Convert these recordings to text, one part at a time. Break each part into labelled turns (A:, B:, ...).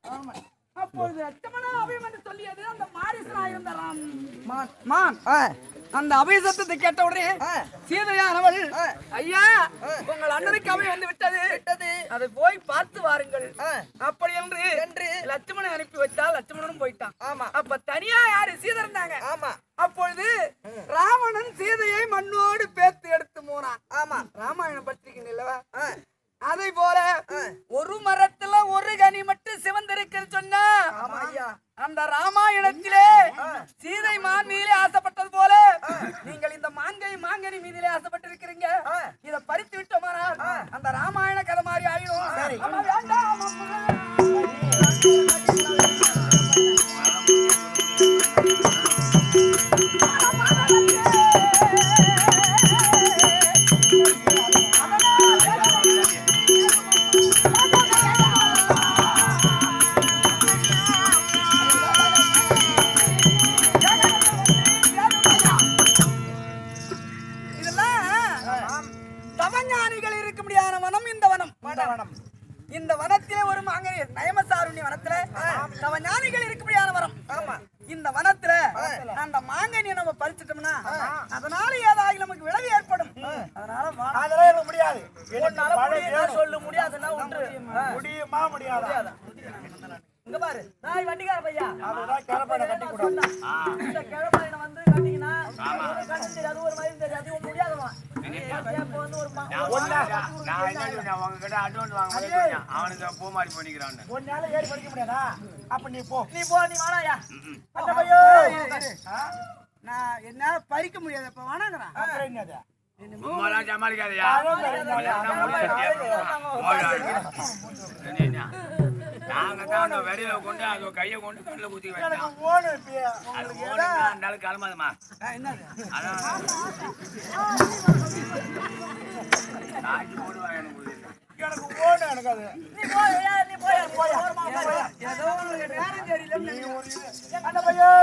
A: அப்பொழுது லட்சுமணா அபயம் என்று சொல்லியது அந்த மாரிசனா இருந்த ராம்
B: மான்.
A: மான்
B: ஆ,
A: அந்த அபயசத்தத்தை கேட்ட உடனே
B: ஆ.
A: சீதையானவள்
B: ஆ.
A: ஐயா உங்கள் அண்ணனுக்கு அபயம் வந்து விட்டது
B: விட்டது.
A: அதை போய் பார்த்து வாருங்கள்
B: ஆ.
A: அப்படி என்று
B: என்று.
A: லட்சுமணன் அனுப்பி வச்சால் லட்சுமணனும் போயிட்டான்
B: ஆமா.
A: அப்ப தனியா யாரு சீதை இருந்தாங்க
B: ஆமா
A: அப்பொழுது ராவணன் சீதையை மண்ணோடு பேத்து எடுத்து போனான்
B: ஆமா
A: ராமாயணம் பத்திரிக்கை நிலவா
B: ஆ,
A: அதை போல ஒரு மரத்துல ஒரு கனி மட்டும் சிவந்திருக்குன்னு சொன்னா
B: ஆமா ஐயா
A: அந்த ராமாயணத்திலே சீதை மான் மீதிலே ஆசைப்பட்டது போல நீங்கள் இந்த மாங்கனி மாங்கனி மீதிலே ஆசைப்பட்டிருக்கிறீங்க இத பறித்து விட்டோமானால் அந்த ராமாயண கதை மாதிரி ஆயிடும் ஆமா, வேண்டாம், அம்மா. இதெல்லாம் தவஞானிகள் இருக்க முடியாத வனம் இந்த வனம்
B: வனம்.
A: இந்த வனத்திலே ஒரு மாங்கனி நயமசாருண்ய வனத்துல தவஞானிகள் இருக்க முடியாத வனம்
B: ஆமா
A: இந்த வனத்துல அந்த மாங்கனியை நம்ம பறிச்சிட்டோம்னா அதனால ஏதாவது நமக்கு விளைவு ஏற்படும் அதனால வா-
C: அதெல்லாம் எனக்கு முடியாது
A: உன்னால முடியும்னா சொல்லு முடியாதுன்னா விட்டுரு ஆ.
C: முடியுமா முடியாதா
A: இங்க பாரு நான் வண்டிக்கார பையா
C: அதுதான் கிளப்பாட கட்டி கூடாது
A: இந்த கிழமையில வந்து கட்டிங்கன்னா ஒரு கண்ணு தெரியாது ஒரு மயில் தெரியாது இவன் முடியாதவா இப்ப வந்து ஒரு மா-
D: நான் என்ன சொன்னேன் உங்ககிட்ட அட்வான்ஸ் வாங்க போது சொன்னேன். அவனுக்கு பூ மாதிரி பண்ணிக்கிறான்னு
C: ஒன்னால ஏறி படிக்க முடியாதா அப்ப நீ போ
A: நீ போ நீ வாடாயா
C: அந்த பையோ
A: நான் என்னால பறிக்க முடியாது இப்ப வேணாங்கிறான்
C: அப்புறம் என்னது
D: உம்மாலாம் சமாளிக்காதயா நாங்க தான் அந்த வெறியில கொண்டு அது கையை கொண்டு கண்ணுல குத்தி வச்சோம்
C: எனக்கு ஓணும் இப்ப
D: அது
C: உங்களுக்கு
D: ஓடுனா அந்த ஆளு கிளம்பாதுமா
A: என்னது
D: அதான் காய்ச்சி போடுவாங்க எனக்கு
C: எனக்கு ஓணும் எனக்கு அது
A: நீ போயா நீ போயா போயா ஏதோ உங்களுக்கு நேரம் தெரியல
C: நீ ஒரு இது அந்த பையோ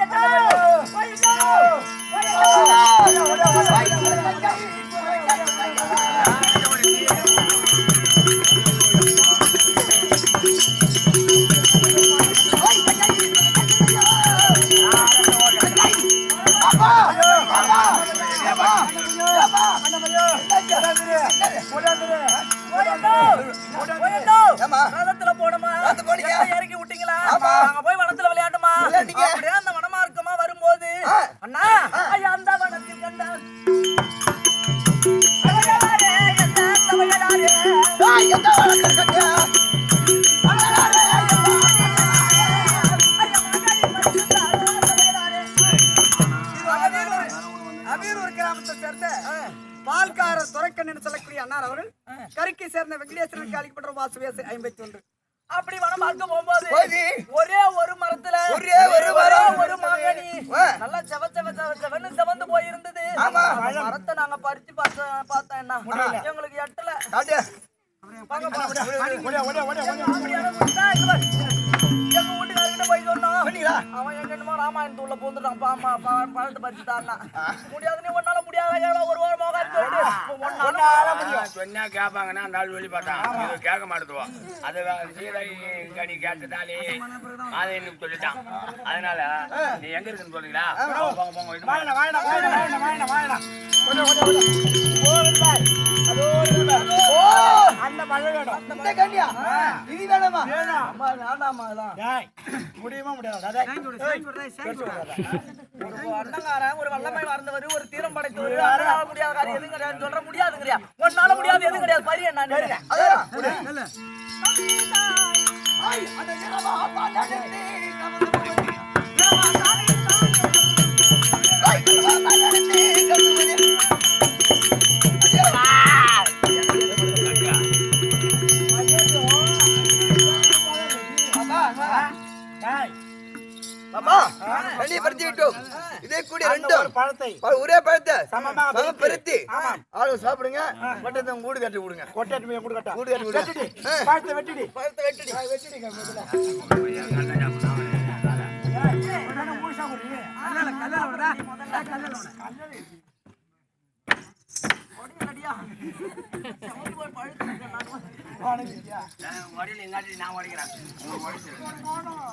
A: வனத்துல போனோமா எல்லாம் இறக்கி விட்டீங்களா நாங்க போய் வனத்துல விளையாட்டுமா அப்படியே அந்த வனமார்க்கமா வரும்போது அண்ணா ஐயா அந்த வனத்தில் கண்டான் அழகலாரே, எந்த சமையலாரே. ஐயா, மகனே, மனுஷனாரே, சமையலாரே. இது அமீரூர் அமீரூர் கிராமத்தை சேர்ந்த பால்காரர் துரைக்கண் என்று சொல்லக்கூடிய அண்ணார் அவர்கள் கருக்கை சேர்ந்த வெங்கடேஸ்வரன் அளிக்கப்பட்ட வாசுவேசு ஐம்பத்தி ஒன்று அப்படி வனம் பார்க்க போகும்போது ஒரே ஒரு மரத்துல
B: ஒரே ஒரு மரம்.
A: ஒரு மகனி
B: ஆ.
A: நல்லா செவ செவ செவ செவன்னு செவந்து போயிருந்தது
B: ஆமா.
A: அந்த மரத்தை நாங்க பறிச்சு பார்த்த பார்த்தேன் என்ன எங்களுக்கு எட்டல
B: காட்டு
A: வாங்க போலாம்.
C: ஓடியா ஓடியா ஓடியா ஓடியா
A: அப்படியான முட்டா, இங்க பாரு. எங்க வீட்டுக்காரர்கிட்ட போய் சொன்னோம்.
B: சொன்னீங்களா?
A: அவன் எங்க என்னமோ ராமாயணத்து உள்ள பூந்துட்டான். பா- பா- பா- பழத்தை பறிச்சுட்டான்னா. முடியாது நீ உன்னால முடியாது ஏழை ஒரு வாரம் மோகாது சொல்லிட்டு, உன்னால
D: சொன்னா கேட்பாங்கன்னா அந்த ஆள் வெளி பார்த்தான் இது கேட்க மாட்டுதுவோம் அது வே- சீதை கனி கேட்டதாலே அதை எனக்கு சொல்லிட்டான் அதனால நீ எங்க இருக்குன்னு சொல்றீங்களா போங்க போங்க இது
C: வாயனா வாயனா வாயனா வாயனா வாயனா வாயனா ஓடியா ஓடியா ஓடியா ஓ விருந்தாய் அதோ விருந்தாய் ஓ அந்த மழை வேணும்
B: இந்த கண்ணியா இது வேணாமா
C: வேணாம்
A: அம்மா, வேண்டாம்மா அதெல்லாம்.
C: டேய் முடியுமா முடியாதா டேய்
A: ஒரு அண்ணங்காரன், ஒரு வல்லமை வார்ந்தவர், ஒரு தீரம் படைத்தவர், அதனால முடியாத காரியம் எதுவும் கிடையாதுன்னு சொல்ற முடியாதுங்கிறியா? உன்னால முடியாது எதுவும் கிடையாது பரிய நான்
C: டேய்
B: பாப்பா கண்ணி பறித்து விட்டோம் இதே கூட
C: அந்த
B: ரெண்டும்
C: ஒரு பழத்தை
B: ப- ஒரே பழத்தை
C: சமமா
B: சமம்
C: பறித்து.
B: பருத்தி
C: ஆமா.
B: ஆளு சாப்பிடுங்க பட்டத்தை கூடு கட்டி விடுங்க
C: கொட்டாட்டு போய் கொடுக்கட்டா
B: கூடு கட்டி விடுங்க
C: வெட்டிடி
B: ஆ.
C: பழத்தை வெட்டிடி
B: பழத்தை வெட்டிடி
C: வெட்டிடி முதல்ல ஏய், முழுசா குடி. உனக்கு இல்லையா?
D: நான் உடையில எங்காட்டி நான் உடைக்கிறேன். உனக்கு உடைச்சிரு.